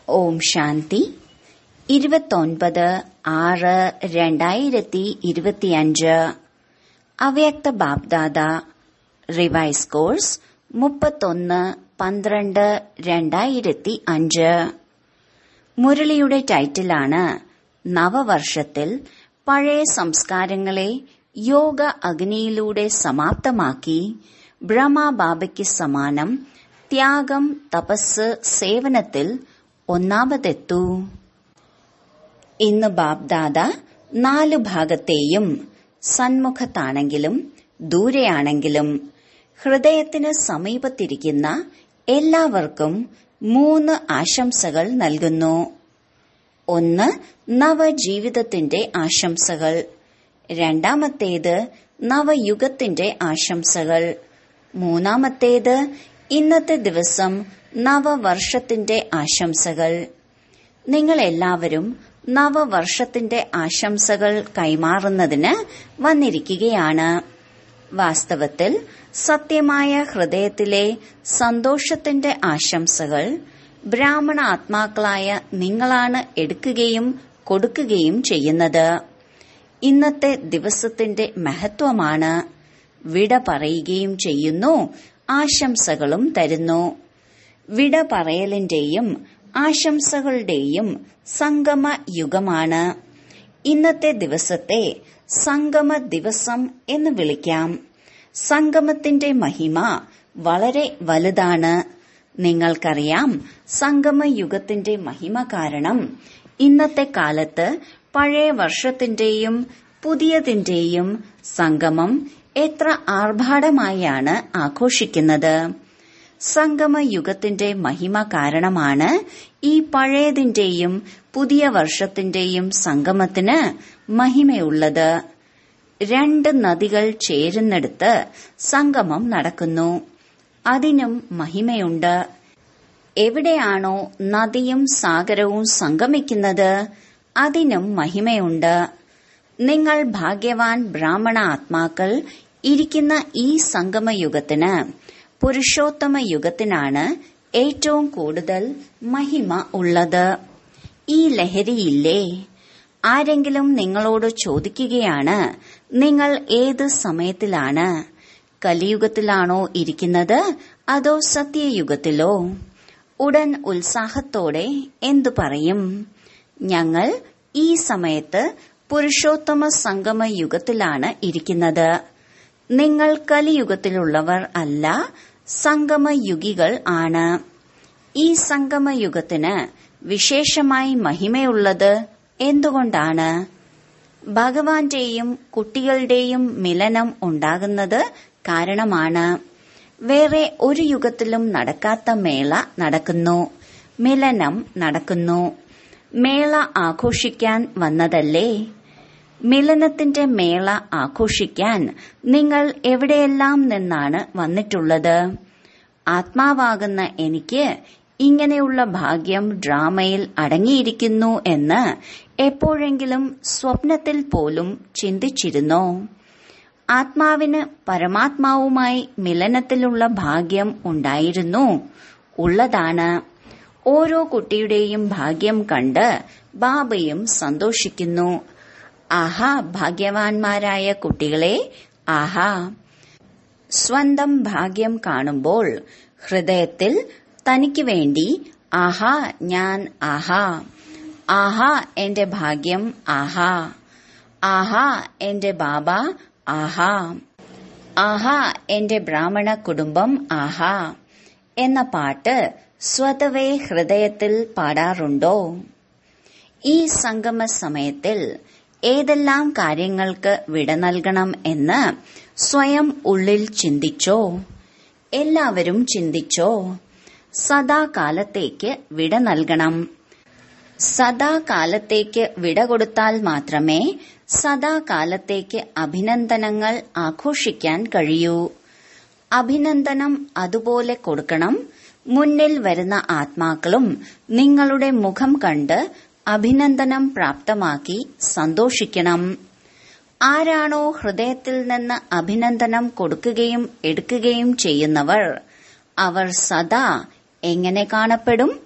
ഓം ശാന്തി ഇരുപത്തൊൻപത് ആറ് രണ്ടായിരത്തി ഇരുപത്തിയഞ്ച് അവ്യക്ത ബാബ്ദാദ റിവൈസ് കോഴ്സ് മുപ്പത്തൊന്ന് പന്ത്രണ്ട് രണ്ടായിരത്തി അഞ്ച് മുരളിയുടെ ടൈറ്റിലാണ് നവവർഷത്തിൽ പഴയ സംസ്കാരങ്ങളെ യോഗ അഗ്നിയിലൂടെ സമാപ്തമാക്കി ബ്രഹ്മബാബയ്ക്ക് സമാനം ത്യാഗം തപസ് സേവനത്തിൽ ഒന്നാമതെത്തൂ ഇന്ന് ബാബ്ദാദ നാലു ഭാഗത്തെയും സന്മുഖത്താണെങ്കിലും ദൂരെയാണെങ്കിലും ഹൃദയത്തിന് സമീപത്തിരിക്കുന്ന എല്ലാവർക്കും മൂന്ന് ആശംസകൾ നൽകുന്നു ഒന്ന് നവജീവിതത്തിന്റെ ആശംസകൾ രണ്ടാമത്തേത് നവയുഗത്തിന്റെ ആശംസകൾ മൂന്നാമത്തേത് ഇന്നത്തെ ദിവസം നവവർഷത്തിന്റെ ആശംസകൾ നിങ്ങൾ എല്ലാവരും നവവർഷത്തിന്റെ ആശംസകൾ കൈമാറുന്നതിന് വന്നിരിക്കുകയാണ് വാസ്തവത്തിൽ സത്യമായ ഹൃദയത്തിലെ സന്തോഷത്തിന്റെ ആശംസകൾ ബ്രാഹ്മണ ആത്മാക്കളായ നിങ്ങളാണ് എടുക്കുകയും കൊടുക്കുകയും ചെയ്യുന്നത് ഇന്നത്തെ ദിവസത്തിന്റെ മഹത്വമാണ് വിട പറയുകയും ചെയ്യുന്നു ആശംസകളും തരുന്നു വിട പറയലിന്റെയും ആശംസകളുടെയും സംഗമ യുഗമാണ് ഇന്നത്തെ ദിവസത്തെ സംഗമ ദിവസം എന്ന് വിളിക്കാം സംഗമത്തിന്റെ മഹിമ വളരെ വലുതാണ് നിങ്ങൾക്കറിയാം സംഗമയുഗത്തിന്റെ മഹിമ കാരണം ഇന്നത്തെ കാലത്ത് പഴയ വർഷത്തിന്റെയും പുതിയതിന്റെയും സംഗമം എത്ര ആർഭാടമായാണ് ആഘോഷിക്കുന്നത് സംഗമയുഗത്തിന്റെ മഹിമ കാരണമാണ് ഈ പഴയതിന്റെയും പുതിയ വർഷത്തിന്റെയും സംഗമത്തിന് മഹിമയുള്ളത് രണ്ട് നദികൾ ചേരുന്നിടത്ത് സംഗമം നടക്കുന്നു അതിനും മഹിമയുണ്ട് എവിടെയാണോ നദിയും സാഗരവും സംഗമിക്കുന്നത് അതിനും മഹിമയുണ്ട് നിങ്ങൾ ഭാഗ്യവാൻ ബ്രാഹ്മണ ആത്മാക്കൾ ഇരിക്കുന്ന ഈ സംഗമയുഗത്തിന് പുരുഷോത്തമ യുഗത്തിനാണ് ഏറ്റവും കൂടുതൽ മഹിമ ഉള്ളത് ഈ ലഹരിയില്ലേ ആരെങ്കിലും നിങ്ങളോട് ചോദിക്കുകയാണ് നിങ്ങൾ ഏത് സമയത്തിലാണ് കലിയുഗത്തിലാണോ ഇരിക്കുന്നത് അതോ സത്യയുഗത്തിലോ ഉടൻ ഉത്സാഹത്തോടെ എന്തു പറയും ഞങ്ങൾ ഈ സമയത്ത് പുരുഷോത്തമ സംഗമ യുഗത്തിലാണ് ഇരിക്കുന്നത് നിങ്ങൾ കലിയുഗത്തിലുള്ളവർ അല്ല സംഗമയുഗികൾ ആണ് ഈ സംഗമയുഗത്തിന് വിശേഷമായി മഹിമയുള്ളത് എന്തുകൊണ്ടാണ് ഭഗവാന്റെയും കുട്ടികളുടെയും മിലനം ഉണ്ടാകുന്നത് കാരണമാണ് വേറെ ഒരു യുഗത്തിലും നടക്കാത്ത മേള നടക്കുന്നു മിലനം നടക്കുന്നു മേള ആഘോഷിക്കാൻ വന്നതല്ലേ മിലനത്തിന്റെ മേള ആഘോഷിക്കാൻ നിങ്ങൾ എവിടെയെല്ലാം നിന്നാണ് വന്നിട്ടുള്ളത് ആത്മാവാകുന്ന എനിക്ക് ഇങ്ങനെയുള്ള ഭാഗ്യം ഡ്രാമയിൽ അടങ്ങിയിരിക്കുന്നു എന്ന് എപ്പോഴെങ്കിലും സ്വപ്നത്തിൽ പോലും ചിന്തിച്ചിരുന്നോ ആത്മാവിന് പരമാത്മാവുമായി മിലനത്തിലുള്ള ഭാഗ്യം ഉണ്ടായിരുന്നു ഉള്ളതാണ് ഓരോ കുട്ടിയുടെയും ഭാഗ്യം കണ്ട് ബാബയും സന്തോഷിക്കുന്നു ആഹാ ഭാഗ്യവാന്മാരായ കുട്ടികളെ ആഹാ സ്വന്തം ഭാഗ്യം കാണുമ്പോൾ ഹൃദയത്തിൽ തനിക്ക് വേണ്ടി ആഹാ ഞാൻ ആഹാ ആഹാ എന്റെ ഭാഗ്യം ആഹാ ആഹാ എന്റെ ബാബ ആഹാ ആഹാ എന്റെ ബ്രാഹ്മണ കുടുംബം ആഹാ എന്ന പാട്ട് സ്വതവേ ഹൃദയത്തിൽ പാടാറുണ്ടോ ഈ സംഗമ സമയത്തിൽ ഏതെല്ലാം കാര്യങ്ങൾക്ക് വിട നൽകണം എന്ന് സ്വയം ഉള്ളിൽ ചിന്തിച്ചോ എല്ലാവരും ചിന്തിച്ചോ സദാകാലത്തേക്ക് വിട നൽകണം സദാകാലത്തേക്ക് വിട കൊടുത്താൽ മാത്രമേ സദാകാലത്തേക്ക് അഭിനന്ദനങ്ങൾ ആഘോഷിക്കാൻ കഴിയൂ അഭിനന്ദനം അതുപോലെ കൊടുക്കണം മുന്നിൽ വരുന്ന ആത്മാക്കളും നിങ്ങളുടെ മുഖം കണ്ട് അഭിനന്ദനം പ്രാപ്തമാക്കി സന്തോഷിക്കണം ആരാണോ ഹൃദയത്തിൽ നിന്ന് അഭിനന്ദനം കൊടുക്കുകയും എടുക്കുകയും ചെയ്യുന്നവർ അവർ സദാ എങ്ങനെ കാണപ്പെടും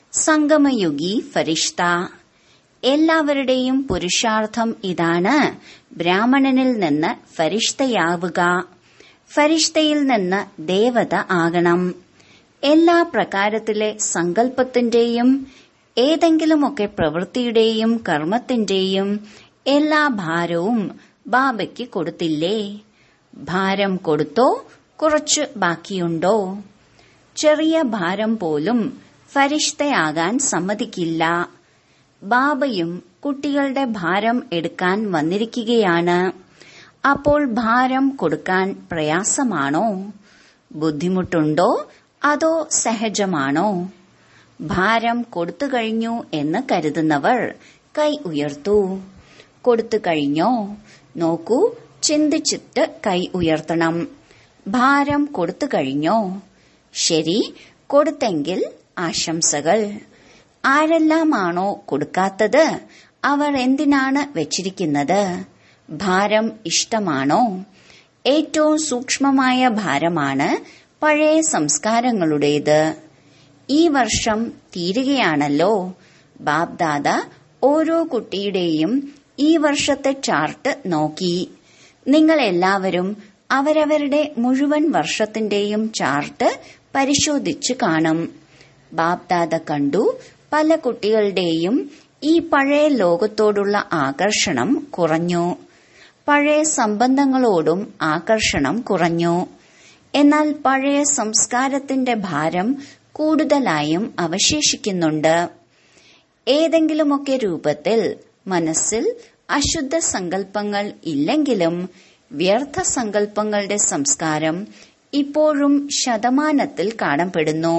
സംഗമയുഗി ഫരിഷ്ത എല്ലാവരുടെയും പുരുഷാർത്ഥം ഇതാണ് ബ്രാഹ്മണനിൽ നിന്ന് ഫരിഷ്തയാവുക ഫരിഷ്തയിൽ നിന്ന് ദേവത ആകണം എല്ലാ പ്രകാരത്തിലെ സങ്കല്പത്തിന്റെയും ഏതെങ്കിലുമൊക്കെ പ്രവൃത്തിയുടെയും കർമ്മത്തിന്റെയും എല്ലാ ഭാരവും ബാബയ്ക്ക് കൊടുത്തില്ലേ ഭാരം കൊടുത്തോ കുറച്ച് ബാക്കിയുണ്ടോ ചെറിയ ഭാരം പോലും ഫരിഷ്തയാകാൻ സമ്മതിക്കില്ല ബാബയും കുട്ടികളുടെ ഭാരം എടുക്കാൻ വന്നിരിക്കുകയാണ് അപ്പോൾ ഭാരം കൊടുക്കാൻ പ്രയാസമാണോ ബുദ്ധിമുട്ടുണ്ടോ അതോ സഹജമാണോ ഭാരം കൊടുത്തു കഴിഞ്ഞു എന്ന് കരുതുന്നവർ കൈ ഉയർത്തൂ കൊടുത്തു കഴിഞ്ഞോ നോക്കൂ ചിന്തിച്ചിട്ട് കൈ ഉയർത്തണം ഭാരം കൊടുത്തു കഴിഞ്ഞോ ശരി കൊടുത്തെങ്കിൽ ആശംസകൾ ആരെല്ലാമാണോ കൊടുക്കാത്തത് അവർ എന്തിനാണ് വെച്ചിരിക്കുന്നത് ഭാരം ഇഷ്ടമാണോ ഏറ്റവും സൂക്ഷ്മമായ ഭാരമാണ് പഴയ സംസ്കാരങ്ങളുടേത് ഈ വർഷം തീരുകയാണല്ലോ ബാബ്ദാദ ഓരോ കുട്ടിയുടെയും ഈ വർഷത്തെ ചാർട്ട് നോക്കി നിങ്ങൾ എല്ലാവരും അവരവരുടെ മുഴുവൻ വർഷത്തിന്റെയും ചാർട്ട് പരിശോധിച്ചു കാണും ബാബ്ദാദ കണ്ടു പല കുട്ടികളുടെയും ഈ പഴയ ലോകത്തോടുള്ള ആകർഷണം കുറഞ്ഞു പഴയ സംബന്ധങ്ങളോടും ആകർഷണം കുറഞ്ഞു എന്നാൽ പഴയ സംസ്കാരത്തിന്റെ ഭാരം കൂടുതലായും അവശേഷിക്കുന്നുണ്ട് ഏതെങ്കിലുമൊക്കെ രൂപത്തിൽ മനസ്സിൽ അശുദ്ധ സങ്കല്പങ്ങൾ ഇല്ലെങ്കിലും വ്യർത്ഥ സങ്കല്പങ്ങളുടെ സംസ്കാരം ഇപ്പോഴും ശതമാനത്തിൽ കാണപ്പെടുന്നു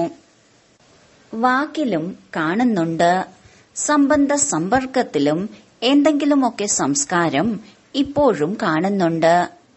വാക്കിലും കാണുന്നുണ്ട് സംബന്ധ സമ്പർക്കത്തിലും എന്തെങ്കിലുമൊക്കെ സംസ്കാരം ഇപ്പോഴും കാണുന്നുണ്ട്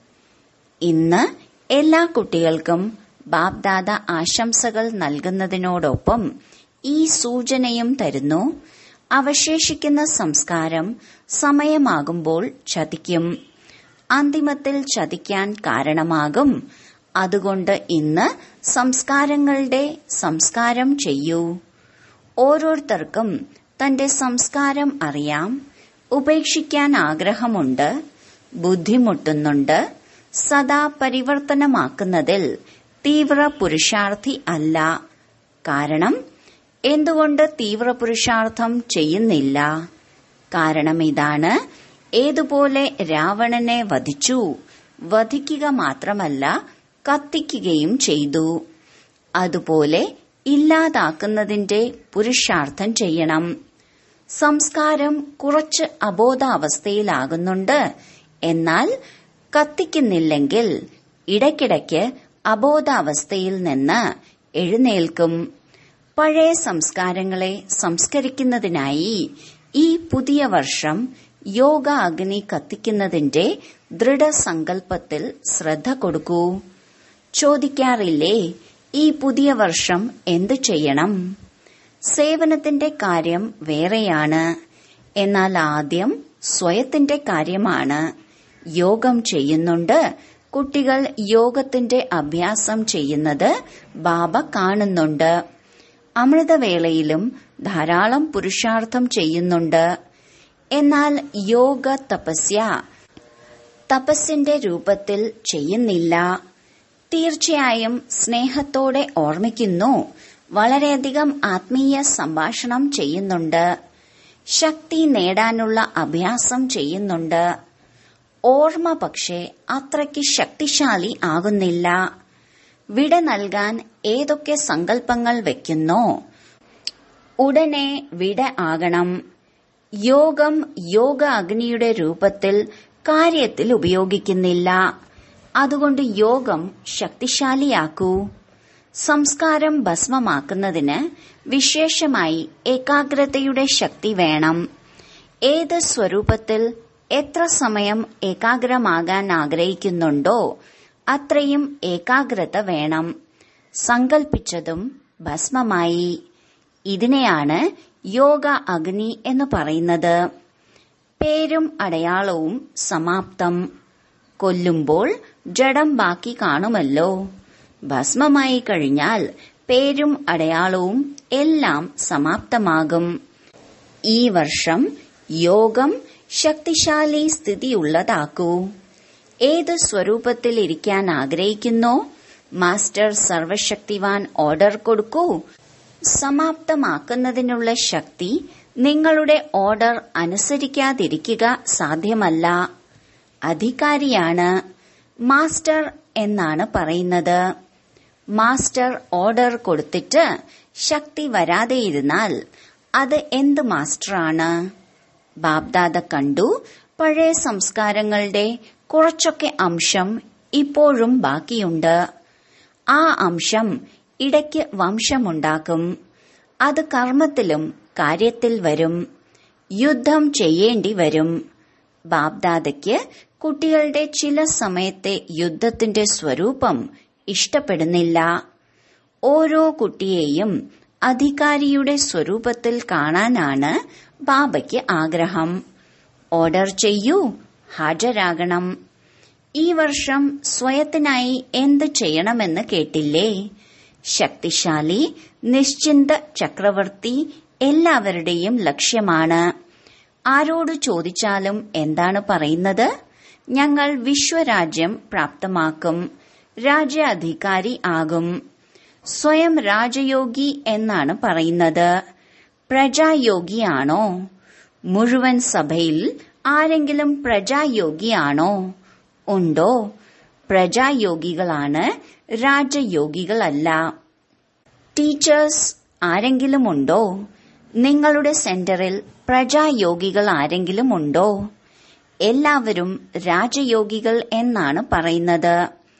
ഇന്ന് എല്ലാ കുട്ടികൾക്കും ബാബ്ദാദ ആശംസകൾ നൽകുന്നതിനോടൊപ്പം ഈ സൂചനയും തരുന്നു അവശേഷിക്കുന്ന സംസ്കാരം സമയമാകുമ്പോൾ ചതിക്കും അന്തിമത്തിൽ ചതിക്കാൻ കാരണമാകും അതുകൊണ്ട് ഇന്ന് സംസ്കാരങ്ങളുടെ സംസ്കാരം ചെയ്യൂ ഓരോരുത്തർക്കും തന്റെ സംസ്കാരം അറിയാം ഉപേക്ഷിക്കാൻ ആഗ്രഹമുണ്ട് ബുദ്ധിമുട്ടുന്നുണ്ട് സദാ പരിവർത്തനമാക്കുന്നതിൽ തീവ്ര പുരുഷാർത്ഥി അല്ല കാരണം എന്തുകൊണ്ട് തീവ്ര പുരുഷാർത്ഥം ചെയ്യുന്നില്ല കാരണം ഇതാണ് ഏതുപോലെ രാവണനെ വധിച്ചു വധിക്കുക മാത്രമല്ല കത്തിക്കുകയും ചെയ്തു അതുപോലെ ഇല്ലാതാക്കുന്നതിന്റെ പുരുഷാർത്ഥം ചെയ്യണം സംസ്കാരം കുറച്ച് അബോധാവസ്ഥയിലാകുന്നുണ്ട് എന്നാൽ കത്തിക്കുന്നില്ലെങ്കിൽ ഇടയ്ക്കിടയ്ക്ക് അബോധാവസ്ഥയിൽ നിന്ന് എഴുന്നേൽക്കും പഴയ സംസ്കാരങ്ങളെ സംസ്കരിക്കുന്നതിനായി ഈ പുതിയ വർഷം യോഗ അഗ്നി കത്തിക്കുന്നതിന്റെ ദൃഢസങ്കല്പത്തിൽ ശ്രദ്ധ കൊടുക്കൂ ചോദിക്കാറില്ലേ ഈ പുതിയ വർഷം എന്തു ചെയ്യണം സേവനത്തിന്റെ കാര്യം വേറെയാണ് എന്നാൽ ആദ്യം സ്വയത്തിന്റെ കാര്യമാണ് യോഗം ചെയ്യുന്നുണ്ട് കുട്ടികൾ യോഗത്തിന്റെ അഭ്യാസം ചെയ്യുന്നത് ബാബ കാണുന്നുണ്ട് അമൃതവേളയിലും ധാരാളം പുരുഷാർത്ഥം ചെയ്യുന്നുണ്ട് എന്നാൽ യോഗ തപസ്യ തപസ്സിന്റെ രൂപത്തിൽ ചെയ്യുന്നില്ല തീർച്ചയായും സ്നേഹത്തോടെ ഓർമ്മിക്കുന്നു വളരെയധികം ആത്മീയ സംഭാഷണം ചെയ്യുന്നുണ്ട് ശക്തി നേടാനുള്ള അഭ്യാസം ചെയ്യുന്നുണ്ട് ഓർമ്മ പക്ഷേ അത്രയ്ക്ക് ശക്തിശാലി ആകുന്നില്ല വിട നൽകാൻ ഏതൊക്കെ സങ്കല്പങ്ങൾ വെക്കുന്നോ ഉടനെ വിട ആകണം യോഗം യോഗ അഗ്നിയുടെ രൂപത്തിൽ കാര്യത്തിൽ ഉപയോഗിക്കുന്നില്ല അതുകൊണ്ട് യോഗം ശക്തിശാലിയാക്കൂ സംസ്കാരം ഭസ്മമാക്കുന്നതിന് വിശേഷമായി ഏകാഗ്രതയുടെ ശക്തി വേണം ഏത് സ്വരൂപത്തിൽ എത്ര സമയം ഏകാഗ്രമാകാൻ ആഗ്രഹിക്കുന്നുണ്ടോ അത്രയും ഏകാഗ്രത വേണം സങ്കൽപ്പിച്ചതും ഭസ്മമായി ഇതിനെയാണ് യോഗ അഗ്നി എന്ന് പറയുന്നത് പേരും അടയാളവും സമാപ്തം കൊല്ലുമ്പോൾ ജഡം ബാക്കി കാണുമല്ലോ ഭസ്മമായി കഴിഞ്ഞാൽ പേരും അടയാളവും എല്ലാം സമാപ്തമാകും ഈ വർഷം യോഗം ശക്തിശാലി സ്ഥിതിയുള്ളതാക്കൂ ഏത് സ്വരൂപത്തിൽ ഇരിക്കാൻ ആഗ്രഹിക്കുന്നോ മാസ്റ്റർ സർവശക്തിവാൻ ഓർഡർ കൊടുക്കൂ സമാപ്തമാക്കുന്നതിനുള്ള ശക്തി നിങ്ങളുടെ ഓർഡർ അനുസരിക്കാതിരിക്കുക സാധ്യമല്ല അധികാരിയാണ് മാസ്റ്റർ എന്നാണ് പറയുന്നത് മാസ്റ്റർ ഓർഡർ കൊടുത്തിട്ട് ശക്തി വരാതെയിരുന്നാൽ അത് എന്ത് മാസ്റ്ററാണ് ബാബ്ദാദ കണ്ടു പഴയ സംസ്കാരങ്ങളുടെ കുറച്ചൊക്കെ അംശം ഇപ്പോഴും ബാക്കിയുണ്ട് ആ അംശം ഇടയ്ക്ക് വംശമുണ്ടാക്കും അത് കർമ്മത്തിലും കാര്യത്തിൽ വരും യുദ്ധം ചെയ്യേണ്ടി വരും ബാബ്ദാദയ്ക്ക് കുട്ടികളുടെ ചില സമയത്തെ യുദ്ധത്തിന്റെ സ്വരൂപം ഇഷ്ടപ്പെടുന്നില്ല ഓരോ കുട്ടിയെയും അധികാരിയുടെ സ്വരൂപത്തിൽ കാണാനാണ് ബാബയ്ക്ക് ആഗ്രഹം ഓർഡർ ചെയ്യൂ ഹാജരാകണം ഈ വർഷം സ്വയത്തിനായി എന്ത് ചെയ്യണമെന്ന് കേട്ടില്ലേ ശക്തിശാലി നിശ്ചിന്ത ചക്രവർത്തി എല്ലാവരുടെയും ലക്ഷ്യമാണ് ആരോട് ചോദിച്ചാലും എന്താണ് പറയുന്നത് ഞങ്ങൾ വിശ്വരാജ്യം പ്രാപ്തമാക്കും രാജ്യാധികാരി ആകും സ്വയം രാജയോഗി എന്നാണ് പറയുന്നത് പ്രജായോഗിയാണോ മുഴുവൻ സഭയിൽ ആരെങ്കിലും പ്രജായോഗിയാണോ ഉണ്ടോ പ്രജായോഗികളാണ് രാജയോഗികളല്ല ടീച്ചേഴ്സ് ആരെങ്കിലും ഉണ്ടോ നിങ്ങളുടെ സെന്ററിൽ പ്രജായോഗികൾ ആരെങ്കിലും ഉണ്ടോ എല്ലാവരും രാജയോഗികൾ എന്നാണ് പറയുന്നത്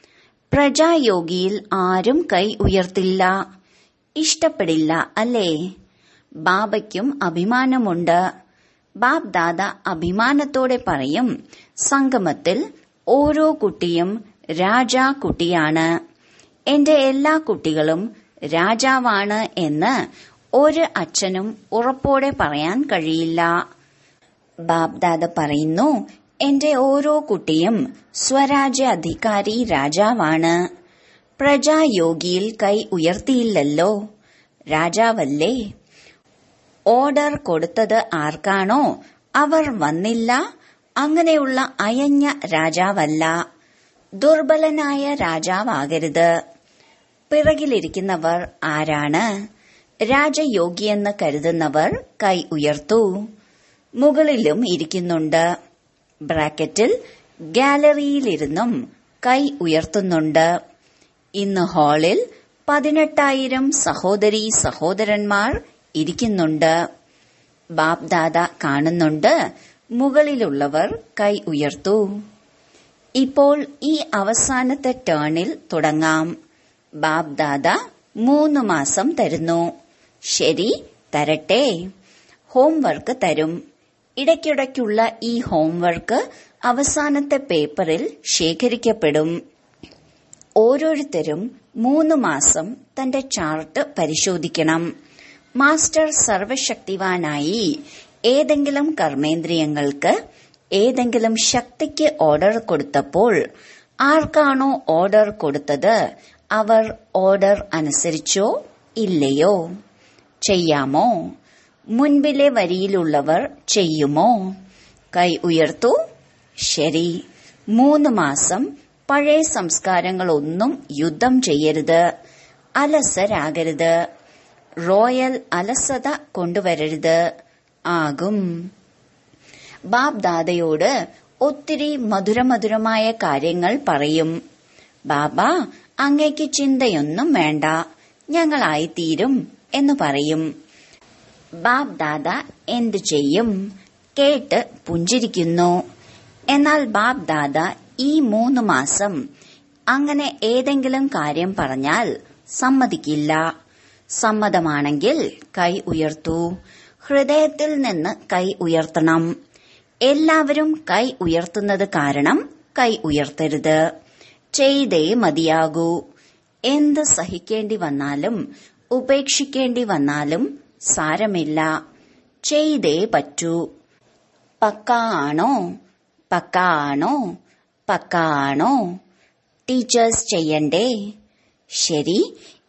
പ്രജായോഗിയിൽ ആരും കൈ ഉയർത്തില്ല ഇഷ്ടപ്പെടില്ല അല്ലേ ബാബയ്ക്കും അഭിമാനമുണ്ട് ബാബ് ദാദ അഭിമാനത്തോടെ പറയും സംഗമത്തിൽ ഓരോ കുട്ടിയും രാജാ കുട്ടിയാണ് എന്റെ എല്ലാ കുട്ടികളും രാജാവാണ് എന്ന് ഒരു അച്ഛനും ഉറപ്പോടെ പറയാൻ കഴിയില്ല ബാബ്ദാദ പറയുന്നു എന്റെ ഓരോ കുട്ടിയും സ്വരാജ്യ അധികാരി രാജാവാണ് പ്രജായോഗിയിൽ കൈ ഉയർത്തിയില്ലല്ലോ രാജാവല്ലേ ഓർഡർ കൊടുത്തത് ആർക്കാണോ അവർ വന്നില്ല അങ്ങനെയുള്ള അയഞ്ഞ രാജാവല്ല ദുർബലനായ രാജാവാകരുത് പിറകിലിരിക്കുന്നവർ ആരാണ് രാജയോഗിയെന്ന് കരുതുന്നവർ കൈ ഉയർത്തൂ മുകളിലും ഇരിക്കുന്നുണ്ട് ബ്രാക്കറ്റിൽ ഗാലറിയിലിരുന്നും കൈ ഉയർത്തുന്നുണ്ട് ഇന്ന് ഹാളിൽ പതിനെട്ടായിരം സഹോദരി സഹോദരന്മാർ ഇരിക്കുന്നുണ്ട് ബാബ് ദാദ കാണുന്നുണ്ട് മുകളിലുള്ളവർ കൈ ഉയർത്തൂ ഇപ്പോൾ ഈ അവസാനത്തെ ടേണിൽ തുടങ്ങാം ബാബ് ദാദ മൂന്ന് മാസം തരുന്നു ശരി തരട്ടെ ഹോംവർക്ക് തരും ഇടയ്ക്കിടയ്ക്കുള്ള ഈ ഹോംവർക്ക് അവസാനത്തെ പേപ്പറിൽ ശേഖരിക്കപ്പെടും ഓരോരുത്തരും മൂന്ന് മാസം തന്റെ ചാർട്ട് പരിശോധിക്കണം മാസ്റ്റർ സർവശക്തിവാനായി ഏതെങ്കിലും കർമ്മേന്ദ്രിയങ്ങൾക്ക് ഏതെങ്കിലും ശക്തിക്ക് ഓർഡർ കൊടുത്തപ്പോൾ ആർക്കാണോ ഓർഡർ കൊടുത്തത് അവർ ഓർഡർ അനുസരിച്ചോ ഇല്ലയോ ചെയ്യാമോ മുൻപിലെ വരിയിലുള്ളവർ ചെയ്യുമോ കൈ ഉയർത്തു ശരി മൂന്ന് മാസം പഴയ സംസ്കാരങ്ങളൊന്നും യുദ്ധം ചെയ്യരുത് അലസരാകരുത് റോയൽ അലസത കൊണ്ടുവരരുത് ആകും ബാബ് ദാദയോട് ഒത്തിരി മധുരമധുരമായ കാര്യങ്ങൾ പറയും ബാബ അങ്ങയ്ക്ക് ചിന്തയൊന്നും വേണ്ട ഞങ്ങളായിത്തീരും എന്ന് പറയും ബാബ് ദാദ എന്തു ചെയ്യും കേട്ട് പുഞ്ചിരിക്കുന്നു എന്നാൽ ബാബ് ദാദ ഈ മൂന്ന് മാസം അങ്ങനെ ഏതെങ്കിലും കാര്യം പറഞ്ഞാൽ സമ്മതിക്കില്ല സമ്മതമാണെങ്കിൽ കൈ ഉയർത്തൂ ഹൃദയത്തിൽ നിന്ന് കൈ ഉയർത്തണം എല്ലാവരും കൈ ഉയർത്തുന്നത് കാരണം കൈ ഉയർത്തരുത് ചെയ്തേ മതിയാകൂ എന്ത് സഹിക്കേണ്ടി വന്നാലും ഉപേക്ഷിക്കേണ്ടി വന്നാലും സാരമില്ല ചെയ്തേ പറ്റൂ പക്ക ആണോ പക്ക ആണോ പക്ക ആണോ ടീച്ചേഴ്സ് ചെയ്യണ്ടേ ശരി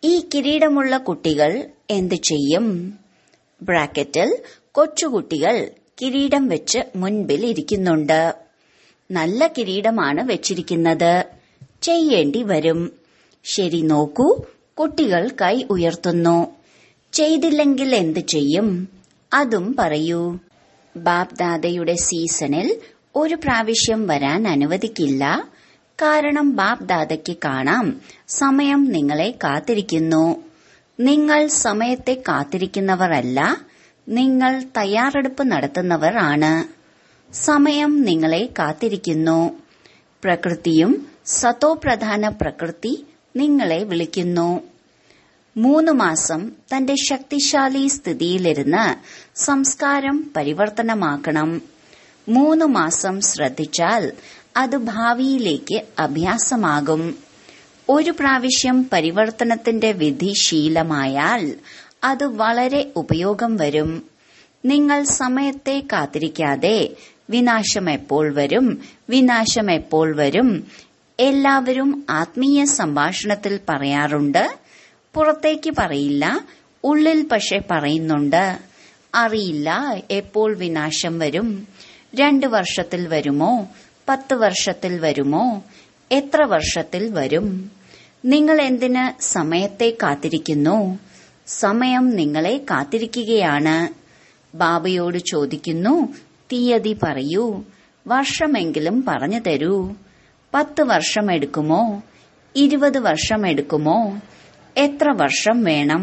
ഈ കിരീടമുള്ള കുട്ടികൾ എന്തു ചെയ്യും ബ്രാക്കറ്റിൽ കൊച്ചുകുട്ടികൾ കിരീടം വെച്ച് മുൻപിൽ ഇരിക്കുന്നുണ്ട് നല്ല കിരീടമാണ് വെച്ചിരിക്കുന്നത് ചെയ്യേണ്ടി വരും ശരി നോക്കൂ കുട്ടികൾ കൈ ഉയർത്തുന്നു ചെയ്തില്ലെങ്കിൽ എന്തു ചെയ്യും അതും പറയൂ ബാബ് ദാദയുടെ സീസണിൽ ഒരു പ്രാവശ്യം വരാൻ അനുവദിക്കില്ല കാരണം ബാബ് ദാദയ്ക്ക് കാണാം സമയം നിങ്ങളെ കാത്തിരിക്കുന്നു നിങ്ങൾ സമയത്തെ കാത്തിരിക്കുന്നവരല്ല നിങ്ങൾ തയ്യാറെടുപ്പ് നടത്തുന്നവർ ആണ് സമയം നിങ്ങളെ കാത്തിരിക്കുന്നു പ്രകൃതിയും സതോപ്രധാന പ്രകൃതി നിങ്ങളെ വിളിക്കുന്നു മൂന്ന് മാസം തന്റെ ശക്തിശാലി സ്ഥിതിയിലിരുന്ന് സംസ്കാരം പരിവർത്തനമാക്കണം മൂന്ന് മാസം ശ്രദ്ധിച്ചാൽ അത് ഭാവിയിലേക്ക് അഭ്യാസമാകും ഒരു പ്രാവശ്യം പരിവർത്തനത്തിന്റെ വിധി ശീലമായാൽ അത് വളരെ ഉപയോഗം വരും നിങ്ങൾ സമയത്തെ കാത്തിരിക്കാതെ വിനാശം എപ്പോൾ വരും വിനാശം എപ്പോൾ വരും എല്ലാവരും ആത്മീയ സംഭാഷണത്തിൽ പറയാറുണ്ട് പുറത്തേക്ക് പറയില്ല ഉള്ളിൽ പക്ഷെ പറയുന്നുണ്ട് അറിയില്ല എപ്പോൾ വിനാശം വരും രണ്ട് വർഷത്തിൽ വരുമോ പത്ത് വർഷത്തിൽ വരുമോ എത്ര വർഷത്തിൽ വരും നിങ്ങൾ എന്തിന് സമയത്തെ കാത്തിരിക്കുന്നു സമയം നിങ്ങളെ കാത്തിരിക്കുകയാണ് ബാബയോട് ചോദിക്കുന്നു തീയതി പറയൂ വർഷമെങ്കിലും പറഞ്ഞു തരൂ പത്ത് വർഷം എടുക്കുമോ ഇരുപത് വർഷം എടുക്കുമോ എത്ര വർഷം വേണം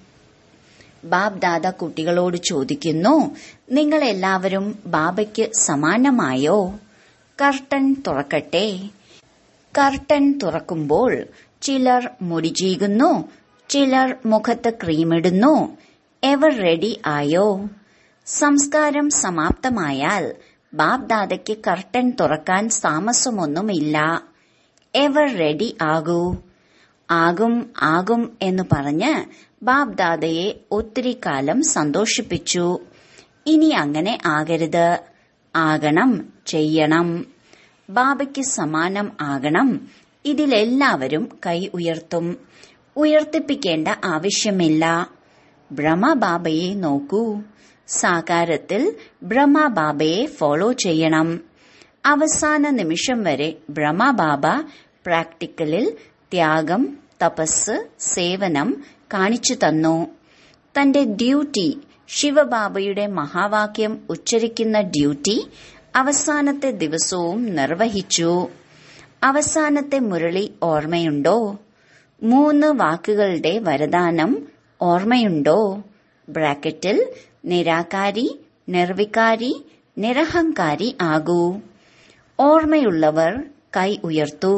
ബാബ് ദാദ കുട്ടികളോട് ചോദിക്കുന്നു നിങ്ങൾ എല്ലാവരും ബാബയ്ക്ക് സമാനമായോ കർട്ടൻ തുറക്കട്ടെ കർട്ടൻ തുറക്കുമ്പോൾ ചിലർ മുടി ചീകുന്നു ചിലർ മുഖത്ത് ക്രീമിടുന്നു എവർ റെഡി ആയോ സംസ്കാരം സമാപ്തമായാൽ ബാബ് ദാദയ്ക്ക് കർട്ടൻ തുറക്കാൻ താമസമൊന്നുമില്ല എവർ റെഡി ആകൂ ആകും ആകും എന്ന് പറഞ്ഞ് ബാബ് ദാദയെ ഒത്തിരി കാലം സന്തോഷിപ്പിച്ചു ഇനി അങ്ങനെ ആകരുത് ആകണം ചെയ്യണം ബാബയ്ക്ക് സമാനം ആകണം ഇതിലെല്ലാവരും കൈ ഉയർത്തും ഉയർത്തിപ്പിക്കേണ്ട ആവശ്യമില്ല ബ്രഹ്മബാബയെ നോക്കൂ സാകാരത്തിൽ ബ്രഹ്മബാബയെ ഫോളോ ചെയ്യണം അവസാന നിമിഷം വരെ ബ്രഹ്മബാബ പ്രാക്ടിക്കലിൽ ത്യാഗം തപസ് സേവനം കാണിച്ചു തന്നു തന്റെ ഡ്യൂട്ടി ശിവബാബയുടെ മഹാവാക്യം ഉച്ചരിക്കുന്ന ഡ്യൂട്ടി അവസാനത്തെ ദിവസവും നിർവഹിച്ചു അവസാനത്തെ മുരളി ഓർമ്മയുണ്ടോ മൂന്ന് വാക്കുകളുടെ വരദാനം ഓർമ്മയുണ്ടോ ബ്രാക്കറ്റിൽ നിരാകാരി നിർവികാരി നിരഹങ്കാരി ആകൂ ഓർമ്മയുള്ളവർ കൈ ഉയർത്തൂ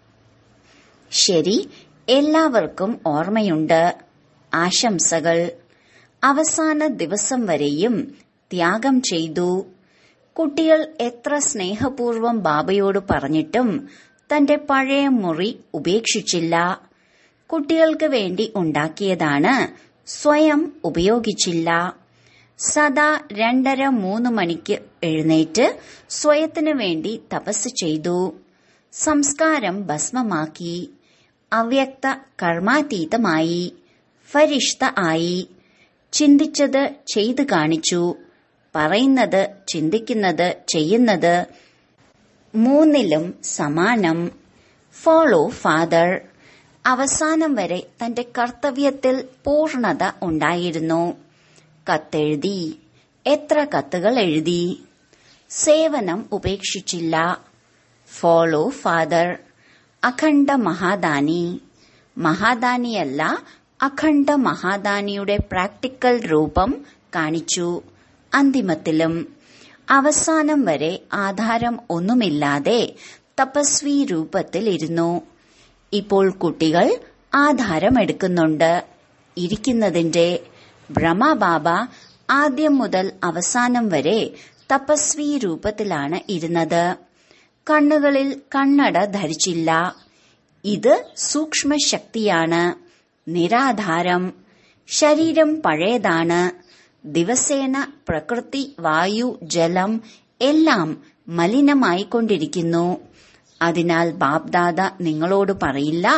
ശരി എല്ലാവർക്കും ഓർമ്മയുണ്ട് ആശംസകൾ അവസാന ദിവസം വരെയും ത്യാഗം ചെയ്തു കുട്ടികൾ എത്ര സ്നേഹപൂർവം ബാബയോട് പറഞ്ഞിട്ടും തന്റെ പഴയ മുറി ഉപേക്ഷിച്ചില്ല കുട്ടികൾക്ക് വേണ്ടി ഉണ്ടാക്കിയതാണ് സ്വയം ഉപയോഗിച്ചില്ല സദാ രണ്ടര മൂന്ന് മണിക്ക് എഴുന്നേറ്റ് സ്വയത്തിനു വേണ്ടി തപസ് ചെയ്തു സംസ്കാരം ഭസ്മമാക്കി അവ്യക്ത കർമാതീതമായി ഫരിഷ്ത ആയി ചിന്തിച്ചത് ചെയ്തു കാണിച്ചു പറയുന്നത് ചിന്തിക്കുന്നത് ചെയ്യുന്നത് മൂന്നിലും സമാനം ഫോളോ ഫാദർ അവസാനം വരെ തന്റെ കർത്തവ്യത്തിൽ പൂർണത ഉണ്ടായിരുന്നു കത്തെഴുതി എത്ര കത്തുകൾ എഴുതി സേവനം ഉപേക്ഷിച്ചില്ല ഫോളോ ഫാദർ അഖണ്ഡ മഹാദാനി മഹാദാനിയല്ല അഖണ്ഡ മഹാദാനിയുടെ പ്രാക്ടിക്കൽ രൂപം കാണിച്ചു അന്തിമത്തിലും അവസാനം വരെ ആധാരം ഒന്നുമില്ലാതെ തപസ്വി രൂപത്തിലിരുന്നു ഇപ്പോൾ കുട്ടികൾ ആധാരമെടുക്കുന്നുണ്ട് ഇരിക്കുന്നതിന്റെ ബ്രഹ്മബാബ ആദ്യം മുതൽ അവസാനം വരെ തപസ്വി രൂപത്തിലാണ് ഇരുന്നത് കണ്ണുകളിൽ കണ്ണട ധരിച്ചില്ല ഇത് സൂക്ഷ്മശക്തിയാണ് നിരാധാരം ശരീരം പഴയതാണ് ദിവസേന പ്രകൃതി വായു ജലം എല്ലാം മലിനമായിക്കൊണ്ടിരിക്കുന്നു അതിനാൽ ബാബ്ദാദ നിങ്ങളോട് പറയില്ല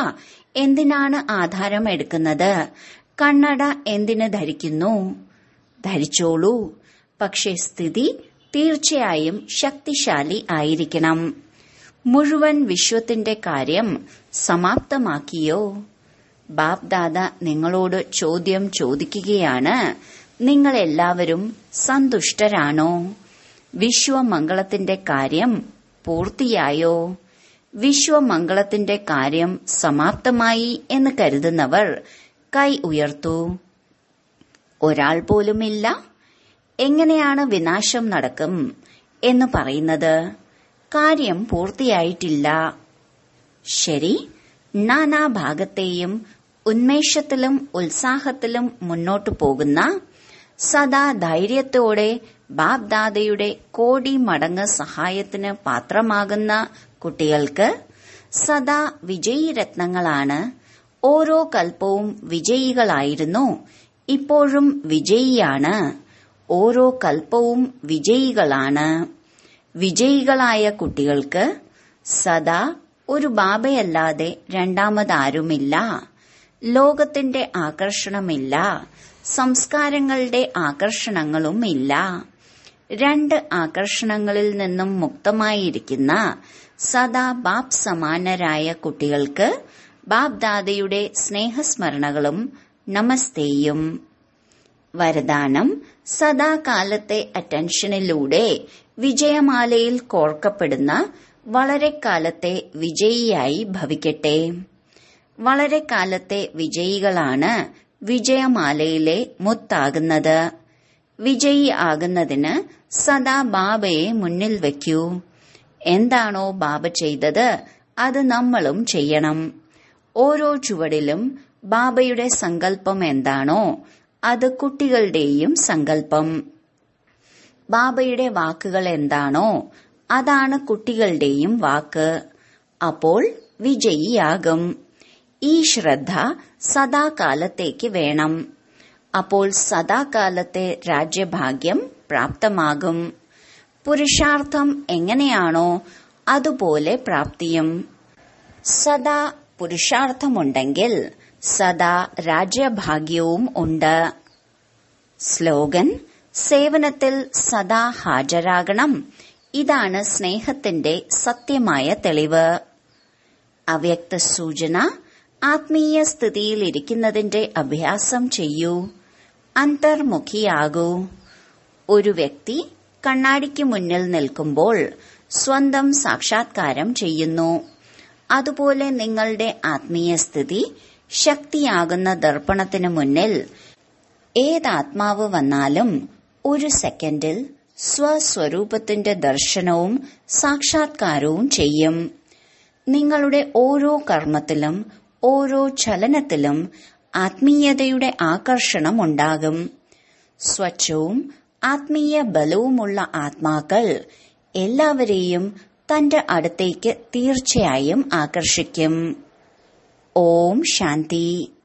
എന്തിനാണ് ആധാരം എടുക്കുന്നത് കണ്ണട എന്തിന് ധരിക്കുന്നു ധരിച്ചോളൂ പക്ഷേ സ്ഥിതി തീർച്ചയായും ശക്തിശാലി ആയിരിക്കണം മുഴുവൻ വിശ്വത്തിന്റെ കാര്യം സമാപ്തമാക്കിയോ ബാപ്ദാദ നിങ്ങളോട് ചോദ്യം ചോദിക്കുകയാണ് നിങ്ങൾ എല്ലാവരും സന്തുഷ്ടരാണോ വിശ്വമംഗളത്തിന്റെ കാര്യം പൂർത്തിയായോ വിശ്വമംഗളത്തിന്റെ കാര്യം സമാപ്തമായി എന്ന് കരുതുന്നവർ കൈ ഉയർത്തു ഒരാൾ പോലുമില്ല എങ്ങനെയാണ് വിനാശം നടക്കും എന്ന് പറയുന്നത് കാര്യം പൂർത്തിയായിട്ടില്ല ശരി നാനാഭാഗത്തെയും ഉന്മേഷത്തിലും ഉത്സാഹത്തിലും മുന്നോട്ടു പോകുന്ന സദാ ധൈര്യത്തോടെ ബാബ്ദാദയുടെ കോടി മടങ്ങ് സഹായത്തിന് പാത്രമാകുന്ന കുട്ടികൾക്ക് സദാ വിജയിരത്നങ്ങളാണ് ഓരോ കൽപ്പവും വിജയികളായിരുന്നു ഇപ്പോഴും വിജയിയാണ് ഓരോ കൽപ്പവും വിജയികളാണ് വിജയികളായ കുട്ടികൾക്ക് സദാ ഒരു ബാബയല്ലാതെ രണ്ടാമതാരുമില്ല ലോകത്തിന്റെ ആകർഷണമില്ല സംസ്കാരങ്ങളുടെ ആകർഷണങ്ങളും ഇല്ല രണ്ട് ആകർഷണങ്ങളിൽ നിന്നും മുക്തമായിരിക്കുന്ന സദാ ബാബ് സമാനരായ കുട്ടികൾക്ക് ബാബ്ദാദയുടെ സ്നേഹസ്മരണകളും നമസ്തേയും വരദാനം സദാകാലത്തെ അറ്റൻഷനിലൂടെ വിജയമാലയിൽ കോർക്കപ്പെടുന്ന വളരെ കാലത്തെ വിജയിയായി ഭവിക്കട്ടെ വളരെ കാലത്തെ വിജയികളാണ് വിജയമാലയിലെ മുത്താകുന്നത് വിജയി ആകുന്നതിന് സദാ ബാബയെ മുന്നിൽ വയ്ക്കൂ എന്താണോ ബാബ ചെയ്തത് അത് നമ്മളും ചെയ്യണം ഓരോ ചുവടിലും ബാബയുടെ സങ്കല്പം എന്താണോ അത് കുട്ടികളുടെയും സങ്കല്പം ബാബയുടെ വാക്കുകൾ എന്താണോ അതാണ് കുട്ടികളുടെയും വാക്ക് അപ്പോൾ വിജയിയാകും ഈ ശ്രദ്ധ സദാകാലത്തേക്ക് വേണം അപ്പോൾ സദാകാലത്തെ രാജ്യഭാഗ്യം പ്രാപ്തമാകും പുരുഷാർത്ഥം എങ്ങനെയാണോ അതുപോലെ പ്രാപ്തിയും സദാ പുരുഷാർത്ഥമുണ്ടെങ്കിൽ സദാ രാജ്യഭാഗ്യവും ഉണ്ട് സ്ലോഗൻ സേവനത്തിൽ സദാ ഹാജരാകണം ഇതാണ് സ്നേഹത്തിന്റെ സത്യമായ തെളിവ് അവ്യക്ത സൂചന ആത്മീയ സ്ഥിതിയിലിരിക്കുന്നതിന്റെ അഭ്യാസം ചെയ്യൂ അന്തർമുഖിയാകൂ ഒരു വ്യക്തി കണ്ണാടിക്ക് മുന്നിൽ നിൽക്കുമ്പോൾ സ്വന്തം സാക്ഷാത്കാരം ചെയ്യുന്നു അതുപോലെ നിങ്ങളുടെ ആത്മീയ സ്ഥിതി ശക്തിയാകുന്ന ദർപ്പണത്തിനു മുന്നിൽ ഏതാത്മാവ് വന്നാലും ഒരു സെക്കൻഡിൽ സ്വസ്വരൂപത്തിന്റെ ദർശനവും സാക്ഷാത്കാരവും ചെയ്യും നിങ്ങളുടെ ഓരോ കർമ്മത്തിലും ഓരോ ചലനത്തിലും ആത്മീയതയുടെ ആകർഷണം ഉണ്ടാകും സ്വച്ഛവും ആത്മീയ ബലവുമുള്ള ആത്മാക്കൾ എല്ലാവരെയും തന്റെ അടുത്തേക്ക് തീർച്ചയായും ആകർഷിക്കും ഓം ശാന്തി